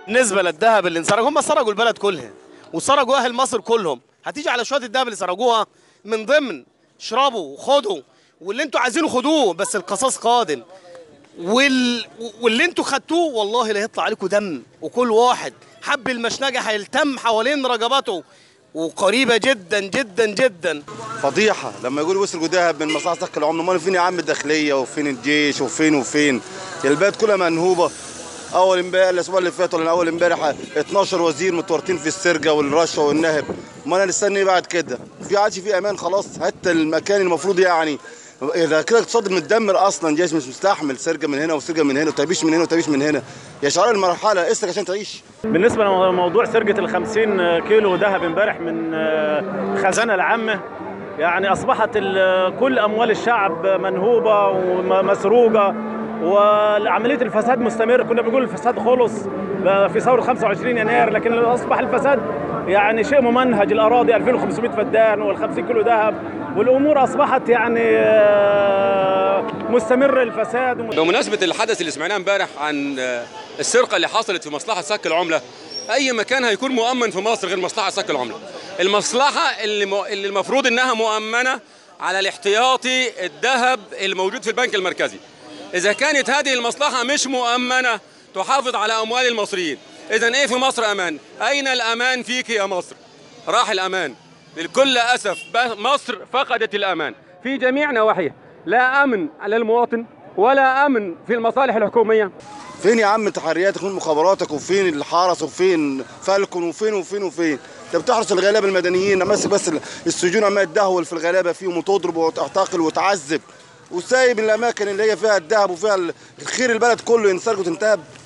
بالنسبه للذهب اللي انسرق هم سرقوا البلد كلها وسرقوا اهل مصر كلهم هتيجي على شويه الذهب اللي سرقوها من ضمن اشربوا وخدوا واللي انتوا عايزينه خدوه بس القصاص قادم وال... واللي انتوا خدتوه والله لا هيطلع عليكم دم وكل واحد حب المشنقه هيلتم حوالين رقبته وقريبه جدا جدا جدا فضيحه لما يقولوا يسرقوا دهب من مصلحه سك العمله امال فين يا عم الداخليه وفين الجيش وفين وفين يا البلد كلها منهوبه اول امبارح الاسبوع اللي فات ولا اول امبارح 12 وزير متورطين في السرقه والرشوه والنهب امال هنستنى ايه بعد كده في عادش في امان خلاص حتى المكان المفروض يعني اذا كده اقتصاد متدمر اصلا جيش مش مستحمل سرقه من هنا وسرقه من هنا وتبيش من هنا وتبيش من هنا يا شعار المرحله اسرق عشان تعيش بالنسبه لموضوع سرقه ال 50 كيلو ذهب امبارح من الخزانه العامه يعني اصبحت ال- كل اموال الشعب منهوبه ومسروقه وعمليه الفساد مستمر كنا بنقول الفساد خلص في ثوره 25 يناير لكن اصبح الفساد يعني شيء ممنهج الاراضي 2500 فدان وال50 كيلو ذهب والامور اصبحت يعني آه، مستمر الفساد بمناسبة الحدث اللي سمعناه امبارح عن آه، السرقة اللي حصلت في مصلحة سك العملة أي مكان هيكون مؤمن في مصر غير مصلحة سك العملة المصلحة اللي, م... اللي المفروض إنها مؤمنة على الاحتياطي الذهب الموجود في البنك المركزي إذا كانت هذه المصلحة مش مؤمنة تحافظ على أموال المصريين إذا إيه في مصر أمان أين الأمان فيك يا مصر راح الأمان لكل أسف ب- مصر فقدت الأمان في جميع نواحيها لا أمن على المواطن ولا أمن في المصالح الحكومية فين يا عم تحرياتك وفين مخابراتك وفين الحرس وفين فالكون وفين وفين وفين انت بتحرس الغلابه المدنيين ماسك بس السجون عمال تدهول في الغلابه فيهم وتضرب وتعتقل وتعذب وسايب الاماكن اللي هي فيها الذهب وفيها الخير البلد كله ينسرق وتنتهب